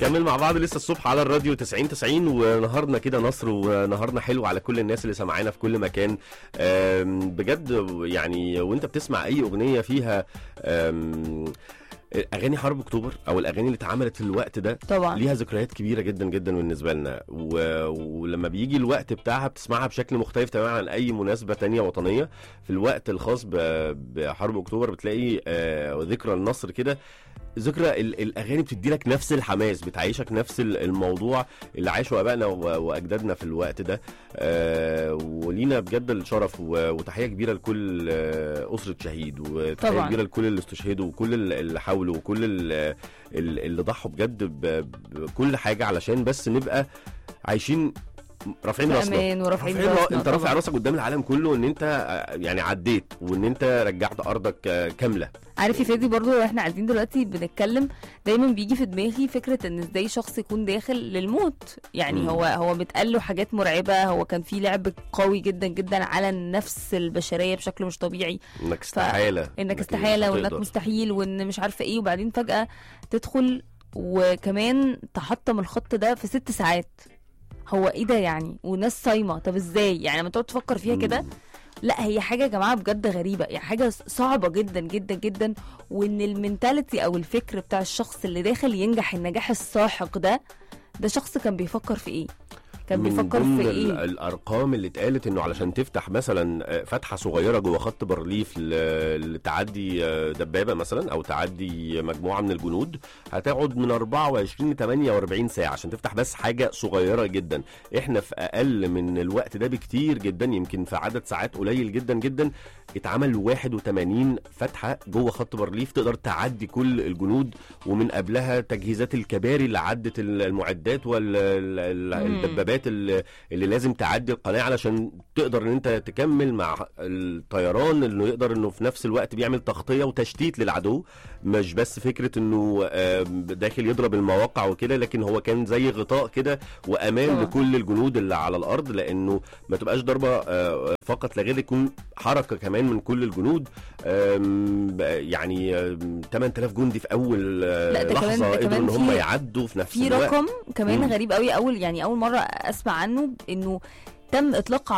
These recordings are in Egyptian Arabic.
بنكمل مع بعض لسه الصبح على الراديو 90 90 ونهارنا كده نصر ونهارنا حلو على كل الناس اللي سمعانا في كل مكان أم، بجد يعني وانت بتسمع اي اغنيه فيها أم، اغاني حرب اكتوبر او الاغاني اللي اتعملت في الوقت ده طبعا ليها ذكريات كبيره جدا جدا بالنسبه لنا و... ولما بيجي الوقت بتاعها بتسمعها بشكل مختلف تماما عن اي مناسبه تانية وطنيه في الوقت الخاص ب... بحرب اكتوبر بتلاقي آه ذكرى النصر كده ذكرى ال... الاغاني بتدي لك نفس الحماس بتعيشك نفس ال- الموضوع اللي عاشه ابائنا و... واجدادنا في الوقت ده آه ولينا بجد الشرف و... وتحيه كبيره لكل آه اسره شهيد وتحيه طبعاً. كبيره لكل اللي استشهدوا وكل ال- اللي حاولوا وكل ال... ال- اللي ضحوا بجد ب- بكل حاجه علشان بس نبقى عايشين رافعين في راسنا امان ورافعين رافعين را- راسنا انت رافع طبعاً. راسك قدام العالم كله ان انت آه، يعني عديت وان انت رجعت ارضك آه، كامله عارف يا فادي برضو واحنا قاعدين دلوقتي بنتكلم دايما بيجي في دماغي فكره ان ازاي شخص يكون داخل للموت يعني مم. هو هو بيتقال له حاجات مرعبه هو كان في لعب قوي جدا جدا على النفس البشريه بشكل مش طبيعي انك استحاله انك مش استحاله وانك هتقدر. مستحيل وان مش عارفه ايه وبعدين فجاه تدخل وكمان تحطم الخط ده في ست ساعات هو ايه ده يعني وناس صايمه طب ازاي يعني لما تقعد تفكر فيها كده مم. لا هي حاجه يا جماعه بجد غريبه يعني حاجه صعبه جدا جدا جدا وان المينتاليتي او الفكر بتاع الشخص اللي داخل ينجح النجاح الساحق ده ده شخص كان بيفكر في ايه كان من بيفكر ضمن في ال- ايه الارقام اللي اتقالت انه علشان تفتح مثلا آه، فتحه صغيره جوه خط بارليف ل- لتعدي آه، دبابه مثلا او تعدي مجموعه من الجنود هتقعد من 24 ل 48 ساعه عشان تفتح بس حاجه صغيره جدا احنا في اقل من الوقت ده بكتير جدا يمكن في عدد ساعات قليل جدا جدا اتعمل 81 فتحه جوه خط بارليف تقدر تعدي كل الجنود ومن قبلها تجهيزات الكباري اللي عدت المعدات مم. والدبابات اللي, اللي لازم تعدي القناه علشان تقدر ان انت تكمل مع الطيران انه يقدر انه في نفس الوقت بيعمل تغطيه وتشتيت للعدو مش بس فكره انه آم، داخل يضرب المواقع وكده لكن هو كان زي غطاء كده وامان طبعا. لكل الجنود اللي على الارض لانه ما تبقاش ضربه آه، فقط لا غير يكون حركه كمان من كل الجنود آم، يعني آم، 8000 جندي في اول آه، لا، ده كمان- لحظه ده قدروا كمان ان هم في- يعدوا في نفس في الوقت رقم كمان مم. غريب قوي اول يعني اول مره اسمع عنه انه تم اطلاق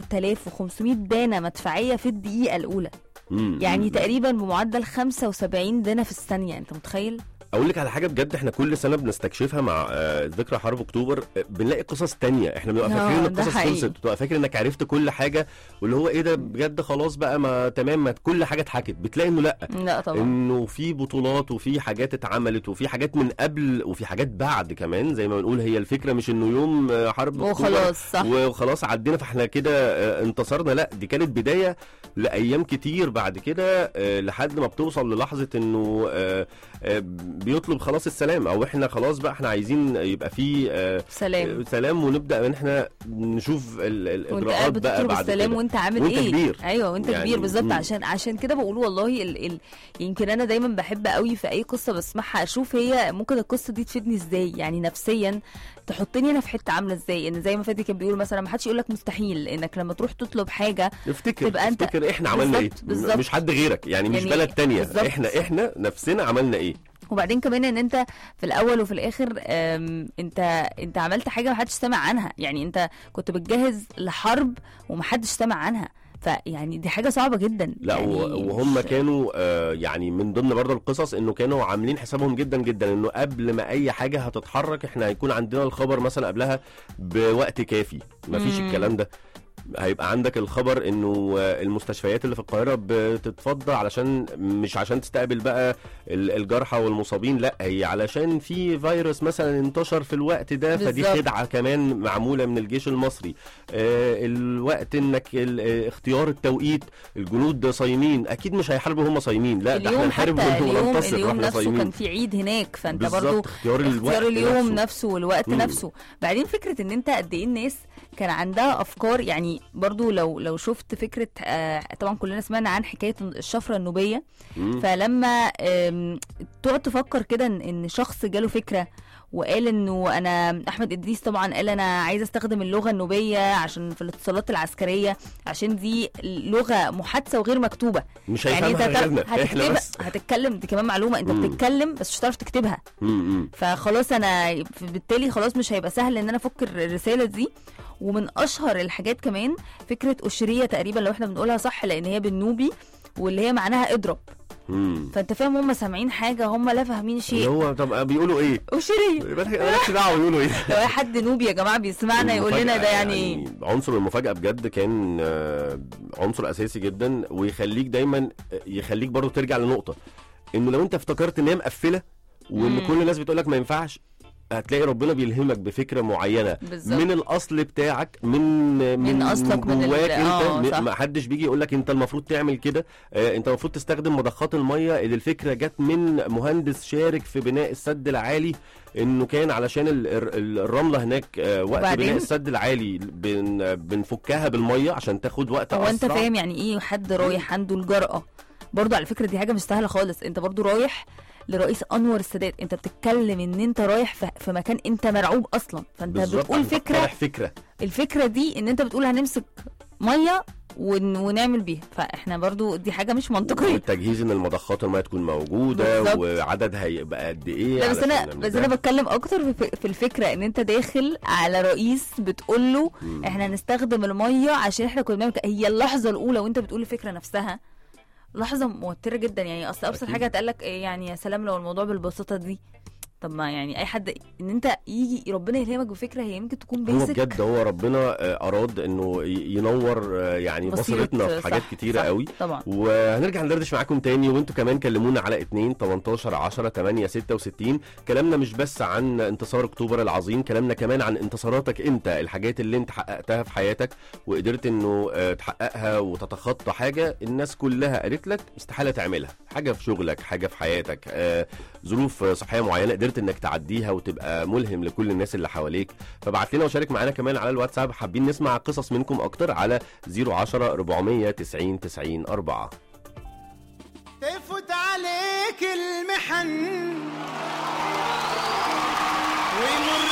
10500 دانه مدفعيه في الدقيقه الاولى مم. يعني مم. تقريبا بمعدل 75 دانه في الثانيه انت متخيل اقول لك على حاجه بجد احنا كل سنه بنستكشفها مع آه، ذكرى حرب اكتوبر آه، بنلاقي قصص تانية احنا بنبقى آه، فاكرين ان ده القصص حقيقي. خلصت بتبقى فاكر انك عرفت كل حاجه واللي هو ايه ده بجد خلاص بقى ما تمام ما كل حاجه اتحكت بتلاقي انه لا لا طبعا انه في بطولات وفي حاجات اتعملت وفي حاجات من قبل وفي حاجات بعد كمان زي ما بنقول هي الفكره مش انه يوم آه، حرب أكتوبر وخلاص صح وخلاص عدينا فاحنا كده آه، انتصرنا لا دي كانت بدايه لايام كتير بعد كده آه، لحد ما بتوصل للحظه انه آه، آه، بيطلب خلاص السلام او احنا خلاص بقى احنا عايزين يبقى في آه، سلام سلام ونبدا ان احنا نشوف ال- وانت الاجراءات قاعد بقى بتطلب بعد السلام كده وانت عامل وانت ايه كبير. ايوه وانت يعني، كبير بالظبط مم. عشان عشان كده بقول والله ال... ال... يمكن انا دايما بحب قوي في اي قصه بسمعها اشوف هي ممكن القصه دي تفيدني ازاي يعني نفسيا تحطني انا في حته عامله ازاي ان زي ما فادي كان بيقول مثلا ما حدش يقول لك مستحيل انك لما تروح تطلب حاجه افتكر تبقى انت- افتكر احنا عملنا ايه بالظبط، بالظبط. مش حد غيرك يعني مش يعني بلد تانية بالظبط. احنا احنا نفسنا عملنا ايه وبعدين كمان ان انت في الاول وفي الاخر أم، انت انت عملت حاجه ما حدش سمع عنها يعني انت كنت بتجهز لحرب وما حدش سمع عنها فيعني دي حاجه صعبه جدا لا يعني و- وهم مش- كانوا آه يعني من ضمن برضه القصص انه كانوا عاملين حسابهم جدا جدا انه قبل ما اي حاجه هتتحرك احنا هيكون عندنا الخبر مثلا قبلها بوقت كافي مفيش مم. الكلام ده هيبقى عندك الخبر انه آه، المستشفيات اللي في القاهره بتتفضى علشان مش عشان تستقبل بقى ال- الجرحى والمصابين لا هي علشان في فيروس مثلا انتشر في الوقت ده فدي بالظبط. خدعه كمان معموله من الجيش المصري آه، الوقت انك ال- آه، اختيار التوقيت الجنود صايمين اكيد مش هيحاربوا هم صايمين لا ده احنا اليوم نحارب حتى اليوم وننتصر اليوم واحنا نفسه كان صايمين في عيد هناك فانت بالظبط، برضو اختيار الوقت اختيار اليوم نفسه. نفسه والوقت مم. نفسه بعدين فكره ان انت قد ايه الناس كان عندها افكار يعني برضو لو لو شفت فكره آه طبعا كلنا سمعنا عن حكايه الشفره النوبيه مم. فلما آم، تقعد تفكر كده ان إن شخص جاله فكره وقال انه انا احمد ادريس طبعا قال انا عايز استخدم اللغه النوبيه عشان في الاتصالات العسكريه عشان دي لغه محادثه وغير مكتوبه مش يعني انت هيفهمها غيرنا احنا هتكتبها بس هتتكلم دي كمان معلومه انت مم. بتتكلم بس مش هتعرف تكتبها م- م. فخلاص انا بالتالي خلاص مش هيبقى سهل ان انا افك الرساله دي ومن اشهر الحاجات كمان فكره اشريه تقريبا لو احنا بنقولها صح لان هي بالنوبي واللي هي معناها اضرب م. فانت فاهم هم سامعين حاجه هم لا فاهمين اللي شيء هو طب بيقولوا ايه؟ اشريه مالكش دعوه بيقولوا ايه لو اي حد نوبي يا جماعه بيسمعنا يقول لنا ده يعني ايه عنصر المفاجأة بجد كان آه، عنصر أساسي جدا ويخليك دايما يخليك برضو ترجع لنقطة إنه لو أنت افتكرت إن هي مقفلة وإن مم. كل الناس بتقول لك ما ينفعش هتلاقي ربنا بيلهمك بفكرة معينة بالظبط. من الأصل بتاعك من من أصلك، من ال- جواك آه، أنت صح. م- ما حدش بيجي يقول لك أنت المفروض تعمل كده آه، أنت المفروض تستخدم مضخات المية اللي الفكرة جت من مهندس شارك في بناء السد العالي انه كان علشان ال- ال- الرمله هناك آه، وقت وبعدين؟ بناء السد العالي بن بنفكها بالميه عشان تاخد وقت هو انت اسرع فاهم يعني ايه حد رايح عنده الجرأة برضو على فكرة دي حاجة مش سهلة خالص انت برضو رايح لرئيس انور السادات انت بتتكلم ان انت رايح في في مكان انت مرعوب اصلا فانت بالظبط بتقول عشان فكرة تقترح فكره الفكرة دي ان انت بتقول هنمسك مية ون... ونعمل بيها فاحنا برضو دي حاجة مش منطقية والتجهيز ان المضخات الميه تكون موجوده بالظبط. وعددها هيبقى قد ايه لا بس علشان انا نعمل بس ده. انا بتكلم اكتر في في الفكره ان انت داخل على رئيس بتقول له مم. احنا هنستخدم الميه عشان احنا كنا بنعمل كده. هي اللحظه الاولى وانت بتقول الفكره نفسها لحظه موتره جدا يعني اصل ابسط أكيد. حاجه اتقال لك إيه يعني يا سلام لو الموضوع بالبساطه دي طب ما يعني اي حد ان انت يجي ربنا يلهمك بفكره هي يمكن تكون هو بيزك بجد هو ربنا آه، اراد انه ي- ينور آه، يعني بصيرة، بصيرتنا في حاجات صح، كتيره صح، قوي طبعا وهنرجع ندردش معاكم تاني وانتوا كمان كلمونا على 2 18 10 8 66 كلامنا مش بس عن انتصار اكتوبر العظيم كلامنا كمان عن انتصاراتك انت الحاجات اللي انت حققتها في حياتك وقدرت انه آه، تحققها وتتخطى حاجه الناس كلها قالت لك استحاله تعملها حاجه في شغلك حاجه في حياتك آه، ظروف آه، صحيه معينه قدرت انك تعديها وتبقى ملهم لكل الناس اللي حواليك فبعت لنا وشارك معانا كمان على الواتساب حابين نسمع قصص منكم اكتر على 010 490 90 4 تفوت عليك المحن ويمر